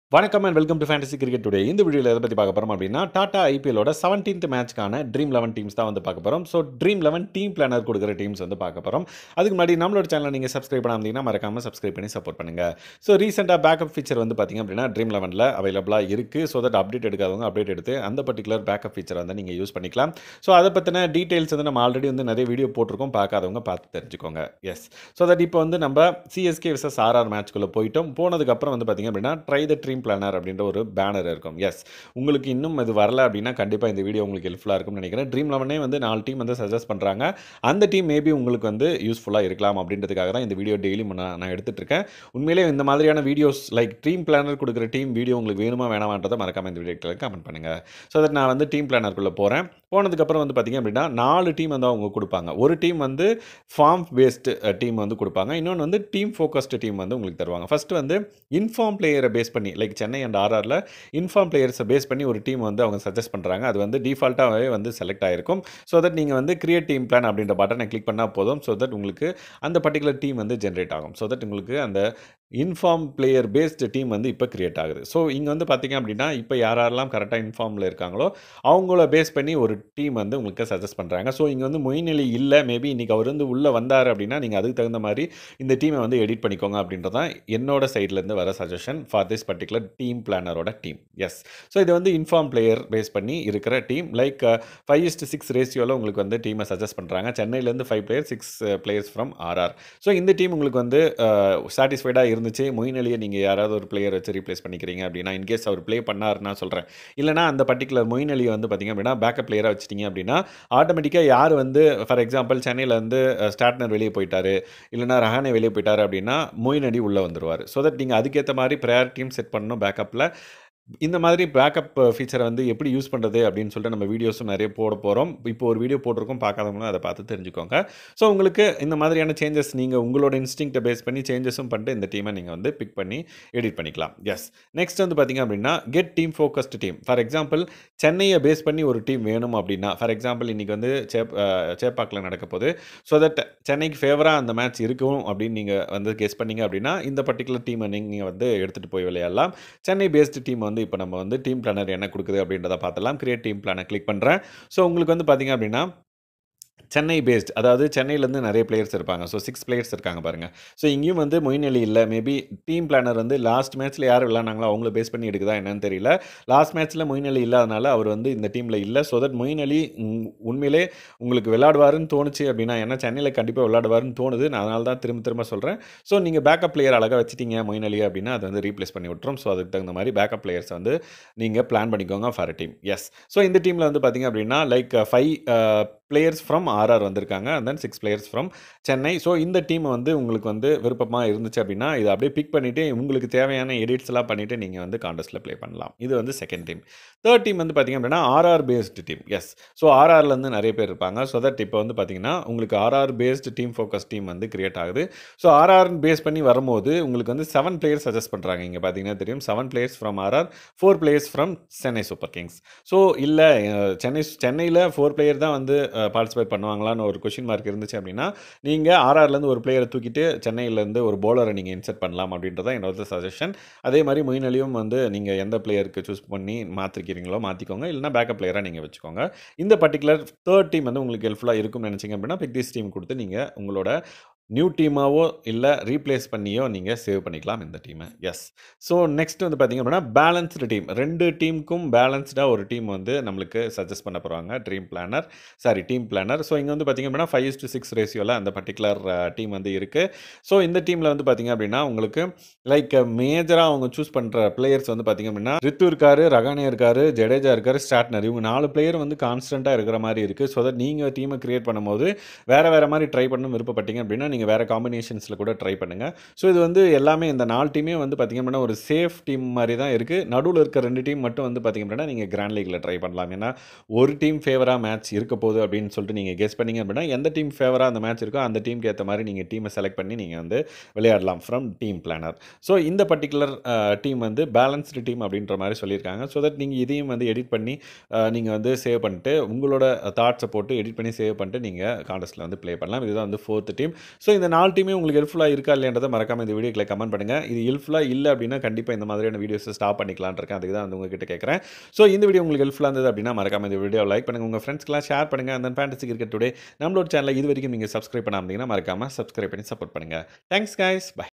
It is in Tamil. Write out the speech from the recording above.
வணக்கம் and welcome to fantasy cricket today இந்த வீடியோவில் எதை பற்றி பார்க்க போகிறோம் அப்படின்னா டாடா ஐபிஎலோட செவன்டீன்த் மேட்ச்க்கான ட்ரீம் லெவன் டீம்ஸ் தான் வந்து பார்க்க போகிறோம் so dream eleven team planner கொடுக்குற டீம்ஸ் வந்து பார்க்க போகிறோம் அதுக்கு முன்னாடி நம்மளோட சேனலை நீங்கள் சப்ஸ்கிரைப் பண்ணாமீங்கன்னா மறக்காமல் சப்ஸ்கிரைப் பண்ணி சப்போர்ட் பண்ணுங்கள் ஸோ ரீசெண்டாக பேக்கப் ஃபீச்சர் வந்து பார்த்திங்க அப்படின்னா ட்ரீம் லெவனில் அவைலபிளாக இருக்குது ஸோ தட் அப்டேட் எடுக்காதவங்க அப்டேட் எடுத்து அந்த பர்டிகுலர் பேக்கப் ஃபீச்சர் வந்து நீங்கள் யூஸ் பண்ணிக்கலாம் ஸோ அதை பற்றின டீட்டெயில்ஸ் வந்து நம்ம ஆல்ரெடி வந்து நிறைய வீடியோ போட்டிருக்கோம் பார்க்காதவங்க பார்த்து தெரிஞ்சுக்கோங்க எஸ் ஸோ தட் இப்போ வந்து நம்ம சிஎஸ்கே விசஸ் ஆர்ஆர் மேட்ச்குள்ளே போயிட்டோம் போனதுக்கப்புறம் வந்து பார்த்திங்க அப்படின்னா ட்ரை த ட்ரீம் பிளானர் அப்படின்ற ஒரு பேனர் இருக்கும் எஸ் உங்களுக்கு இன்னும் இது வரல அப்படின்னா கண்டிப்பாக இந்த வீடியோ உங்களுக்கு ஹெல்ப்ஃபுல்லாக இருக்கும்னு நினைக்கிறேன் ட்ரீம் லெவனே வந்து நாலு டீம் வந்து சஜஸ்ட் பண்ணுறாங்க அந்த டீம் மேபி உங்களுக்கு வந்து யூஸ்ஃபுல்லாக இருக்கலாம் அப்படின்றதுக்காக தான் இந்த வீடியோ டெய்லி நான் நான் எடுத்துகிட்டு இருக்கேன் உண்மையிலே இந்த மாதிரியான வீடியோஸ் லைக் ட்ரீம் பிளானர் கொடுக்குற டீம் வீடியோ உங்களுக்கு வேணுமா வேணாமான்றதை மறக்காம இந்த வீடியோ கமெண்ட் பண்ணுங்கள் ஸோ தட் நான் வந்து டீம் பிளானருக்குள்ளே போகிறேன் போனதுக்கப்புறம் வந்து பார்த்திங்க அப்படின்னா நாலு டீம் வந்து அவங்க கொடுப்பாங்க ஒரு டீம் வந்து ஃபார்ம் பேஸ்டு டீம் வந்து கொடுப்பாங்க இன்னொன்று வந்து டீம் ஃபோக்கஸ்டு டீம் வந்து உங்களுக்கு தருவாங்க ஃபஸ்ட்டு வந்து இன்ஃபார்ம் பிளேயரை பேஸ் பண்ணி லைக் சென்னை அண்ட் ஆர்ஆரில் இன்ஃபார்ம் பிளேயர்ஸை பேஸ் பண்ணி ஒரு டீம் வந்து அவங்க சஜஸ்ட் பண்ணுறாங்க அது வந்து டிஃபால்ட்டாகவே வந்து செலக்ட் ஆகிருக்கும் ஸோ தட் நீங்கள் வந்து கிரியேட் டீம் பிளான் அப்படின்ற பட்டனை கிளிக் பண்ணால் போதும் ஸோ தட் உங்களுக்கு அந்த பர்டிகுலர் டீம் வந்து ஜென்ரேட் ஆகும் ஸோ தட் உங்களுக்கு அந்த இன்ஃபார்ம் பிளேயர் பேஸ்டு டீம் வந்து இப்போ கிரியேட் ஆகுது ஸோ இங்கே வந்து பார்த்திங்க அப்படின்னா இப்போ யாரெல்லாம் கரெக்டாக இன்ஃபார்மில் இருக்காங்களோ அவங்கள பேஸ் பண்ணி ஒரு டீம் வந்து உங்களுக்கு சஜஸ்ட் பண்ணுறாங்க ஸோ இங்கே வந்து மொய்நிலை இல்லை மேபி இன்றைக்கி அவர் வந்து உள்ளே வந்தார் அப்படின்னா நீங்கள் அதுக்கு தகுந்த மாதிரி இந்த டீமை வந்து எடிட் பண்ணிக்கோங்க அப்படின்றதான் என்னோட சைட்லேருந்து வர suggestion for this particular team பிளானரோட டீம் எஸ் ஸோ இது வந்து இன்ஃபார்ம் பிளேயர் பேஸ் பண்ணி இருக்கிற team like five is to six ரேஷியோவில் உங்களுக்கு வந்து டீமை சஜஸ்ட் பண்ணுறாங்க சென்னையிலேருந்து five player six players from RR so இந்த டீம் உங்களுக்கு வந்து சாட்டிஸ்ஃபைடாக இருந்துச்சு மொயின் அலியை நீங்கள் யாராவது ஒரு பிளேயர் வச்சு ரீப்ளேஸ் பண்ணிக்கிறீங்க அப்படின்னா இன்கேஸ் அவர் ப்ளே பண்ணாருன்னா சொல்கிறேன் இல்லைனா அந்த பர்டிகுலர் மொயின் அலியை வந்து பார்த்திங்க அப்படின்னா பேக்கப் பிளேயராக வச்சிட்டிங்க அப்படின்னா ஆட்டோமேட்டிக்காக யார் வந்து ஃபார் எக்ஸாம்பிள் சென்னையில் வந்து ஸ்டார்ட்னர் வெளியே போயிட்டாரு இல்லைனா ரஹானே வெளியே போயிட்டாரு அப்படின்னா மொயின் அலி உள்ளே வந்துருவார் ஸோ தட் நீங்கள் அதுக்கேற்ற மாதிரி ப்ரையாரிட்டியும் செட் பண்ணணும் பேக்கப்பில் இந்த மாதிரி பேக்கப் ஃபீச்சரை வந்து எப்படி யூஸ் பண்ணுறது அப்படின்னு சொல்லிட்டு நம்ம வீடியோஸும் நிறைய போட போகிறோம் இப்போ ஒரு வீடியோ போட்டிருக்கோம் பார்க்காதவங்களும் அதை பார்த்து தெரிஞ்சுக்கோங்க ஸோ உங்களுக்கு இந்த மாதிரியான சேஞ்சஸ் நீங்கள் உங்களோட இன்ஸ்டிங்க்டை பேஸ் பண்ணி சேஞ்சஸும் பண்ணிட்டு இந்த டீமை நீங்கள் வந்து பிக் பண்ணி எடிட் பண்ணிக்கலாம் எஸ் நெக்ஸ்ட் வந்து பார்த்திங்க அப்படின்னா get team focused team for example சென்னையை பேஸ் பண்ணி ஒரு டீம் வேணும் அப்படின்னா ஃபார் எக்ஸாம்பிள் இன்றைக்கி வந்து சேப் சேப்பாக்கில் நடக்க போகுது ஸோ தட் சென்னைக்கு ஃபேவராக அந்த மேட்ச் இருக்கும் அப்படின்னு நீங்கள் வந்து கெஸ் பண்ணீங்க அப்படின்னா இந்த பர்டிகுலர் டீமை நீங்கள் வந்து எடுத்துகிட்டு போய் விளையாடலாம் சென்னை பேஸ்டு டீம் வந்து இப்போ நம்ம வந்து டீம் பிளானர் என்ன கொடுக்குது அப்படின்றத பார்த்தலாம் கிரியேட் டீம் பிளானை கிளிக் பண்ணுறேன் ஸோ உங்களுக்கு வந்து பார்த்திங்க அப்படின்னா சென்னை பேஸ்ட் அதாவது சென்னையிலேருந்து நிறைய பிளேயர்ஸ் இருப்பாங்க ஸோ சிக்ஸ் பிளேயர்ஸ் இருக்காங்க பாருங்கள் ஸோ இங்கேயும் வந்து மொயின் அலி இல்லை மேபி டீம் பிளானர் வந்து லாஸ்ட் மேட்ச்சில் யார் விளாண்டாங்களோ அவங்கள பேஸ் பண்ணி எடுக்குதா என்னன்னு தெரியல லாஸ்ட் மேட்ச்சில் மொயின் அலி இல்லாதனால அவர் வந்து இந்த டீமில் இல்லை ஸோ தட் மொயின் அலி உண்மையிலே உங்களுக்கு விளாடுவாருன்னு தோணுச்சு அப்படின்னா ஏன்னா சென்னையில் கண்டிப்பாக விளாடுவாருன்னு தோணுது நான் அதனால தான் திரும்ப திரும்ப சொல்கிறேன் ஸோ நீங்கள் பேக்கப் பிளேயர் அழகாக வச்சிட்டீங்க மொயின் அலி அப்படின்னா அதை வந்து ரீப்ளேஸ் பண்ணி விட்டுரும் ஸோ அதுக்கு தகுந்த மாதிரி பேக்கப் பிளேயர்ஸ் வந்து நீங்கள் பிளான் பண்ணிக்கோங்க ஃபார் டீம் எஸ் ஸோ இந்த டீமில் வந்து பார்த்திங்க அப்படின்னா like five players from RR வந்திருக்காங்க and then six players from Chennai so இந்த டீம் வந்து உங்களுக்கு வந்து விருப்பமாக இருந்துச்சு அப்படின்னா இதை அப்படியே பிக் பண்ணிவிட்டு உங்களுக்கு தேவையான எடிட்ஸ் எல்லாம் பண்ணிவிட்டு நீங்கள் வந்து காண்டஸ்ட்டில் ப்ளே பண்ணலாம் இது வந்து செகண்ட் டீம் தேர்ட் டீம் வந்து பார்த்திங்க அப்படின்னா RR based team is so ஆர்ஆர்லேருந்து நிறைய பேர் இருப்பாங்க ஸோ தட் இப்போ வந்து பார்த்திங்கன்னா உங்களுக்கு RR based team focus team வந்து கிரியேட் ஆகுது ஸோ ஆர்ஆர் பேஸ் பண்ணி வரும்போது உங்களுக்கு வந்து செவன் பிளேயர்ஸ் சஜஸ்ட் பண்ணுறாங்க இங்கே பார்த்தீங்கன்னா தெரியும் seven players from RR four players from Chennai Super Kings so இல்லை சென்னை சென்னையில் ஃபோர் பிளேயர் தான் வந்து பார்ட்டிசிபேட் பண்ணுவாங்களான்னு ஒரு கொஷின் மார்க் இருந்துச்சு அப்படின்னா நீங்கள் ஆர்ஆர்லேருந்து ஒரு பிளேயரை தூக்கிட்டு சென்னையிலேருந்து ஒரு போலரை நீங்கள் இன்செர்ட் பண்ணலாம் அப்படின்றத என்னோட சஜஷன் அதே மாதிரி மொயின் அலியும் வந்து நீங்கள் எந்த பிளேயருக்கு சூஸ் பண்ணி மாற்றிக்கிறீங்களோ மாற்றிக்கோங்க இல்லைனா பேக்கப் பிளேயராக நீங்கள் வச்சுக்கோங்க இந்த பர்டிகுலர் தேர்ட் டீம் வந்து உங்களுக்கு ஹெல்ப்ஃபுல்லாக இருக்கும்னு நினச்சிங்க அப்படின்னா பிக் திஸ் டீம் கொடுத்து நீங்கள் உங்களோட நியூ டீமாவோ இல்லை ரீப்ளேஸ் பண்ணியோ நீங்கள் சேவ் பண்ணிக்கலாம் இந்த டீமை எஸ் ஸோ நெக்ஸ்ட் வந்து பார்த்திங்க அப்படின்னா பேலன்ஸ்டு டீம் ரெண்டு டீமுக்கும் பேலன்ஸ்டாக ஒரு டீம் வந்து நம்மளுக்கு சஜஸ்ட் பண்ண போகிறாங்க dream planner sorry team planner so இங்கே வந்து பார்த்திங்க அப்படின்னா ஃபைவ் டு சிக்ஸ் ரேஷியோவில் அந்த பர்டிகுலர் டீம் வந்து இருக்குது ஸோ இந்த டீமில் வந்து பார்த்திங்க அப்படின்னா உங்களுக்கு லைக் மேஜராக அவங்க சூஸ் பண்ணுற பிளேயர்ஸ் வந்து பார்த்திங்க அப்படின்னா ரித்து இருக்காரு ரகானே இருக்காரு ஜடேஜா இருக்காரு ஸ்டார்ட்னர் இவங்க நாலு பிளேயர் வந்து கான்ஸ்டண்ட்டாக இருக்கிற மாதிரி இருக்குது ஸோ தட் நீங்கள் டீமை கிரியேட் பண்ணும்போது வேறு வேறு மாதிரி ட்ரை பண்ணணும் விருப்பப்பட்டீங்க அப்படின்னா நீங்கள் வேறு காம்பினேஷன்ஸில் கூட ட்ரை பண்ணுங்கள் ஸோ இது வந்து எல்லாமே இந்த நாலு டீமே வந்து பார்த்திங்க அப்படின்னா ஒரு சேஃப் டீம் மாதிரி தான் இருக்குது நடுவில் இருக்க ரெண்டு டீம் மட்டும் வந்து பார்த்திங்க அப்படின்னா நீங்கள் கிராண்ட் லீக்கில் ட்ரை பண்ணலாம் ஏன்னா ஒரு டீம் ஃபேவராக மேட்ச் இருக்க போகுது அப்படின்னு சொல்லிட்டு நீங்கள் கெஸ் பண்ணிங்க அப்படின்னா எந்த டீம் ஃபேவராக அந்த மேட்ச் இருக்கோ அந்த டீமுக்கு ஏற்ற மாதிரி நீங்கள் டீமை செலக்ட் பண்ணி நீங்கள் வந்து விளையாடலாம் ஃப்ரம் டீம் பிளானர் ஸோ இந்த பர்டிகுலர் டீம் வந்து பேலன்ஸ்டு டீம் அப்படின்ற மாதிரி சொல்லியிருக்காங்க ஸோ தட் நீங்கள் இதையும் வந்து எடிட் பண்ணி நீங்கள் வந்து சேவ் பண்ணிட்டு உங்களோட தாட்ஸை போட்டு எடிட் பண்ணி சேவ் பண்ணிட்டு நீங்கள் காண்டஸ்ட்டில் வந்து ப்ளே பண்ணலாம் இதுதான் வந்து ஃபோர்த் டீம் ஸோ ஸோ இந்த நாலு டீமே உங்களுக்கு ஹெல்ப்ஃபுல்லாக இருக்கா இல்லைன்றதை மறக்காம இந்த வீடியோக்களை கமெண்ட் பண்ணுங்கள் இது ஹெல்ப்ஃபுல்லாக இல்லை அப்படின்னா கண்டிப்பாக இந்த மாதிரியான வீடியோஸை ஸ்டாப் பண்ணிக்கலான் இருக்கேன் அதுக்கு தான் வந்து உங்ககிட்ட கேட்குறேன் ஸோ இந்த வீடியோ உங்களுக்கு ஹெல்ப்ஃபுல்லாக இருந்தது அப்படின்னா மறக்காம இந்த வீடியோ லைக் பண்ணுங்கள் உங்கள் ஃப்ரெண்ட்ஸ்க்கெலாம் ஷேர் பண்ணுங்கள் அந்த ஃபேண்டசி கிரிக்கெட் டுடே நம்மளோட சேனலை இது வரைக்கும் நீங்கள் சப்ஸ்கிரைப் பண்ணாமல் மறக்காமல் சப்ஸ்கிரைப் பண்ணி சப்போர்ட் பண்ணுங்கள் தேங்க்ஸ் guys பை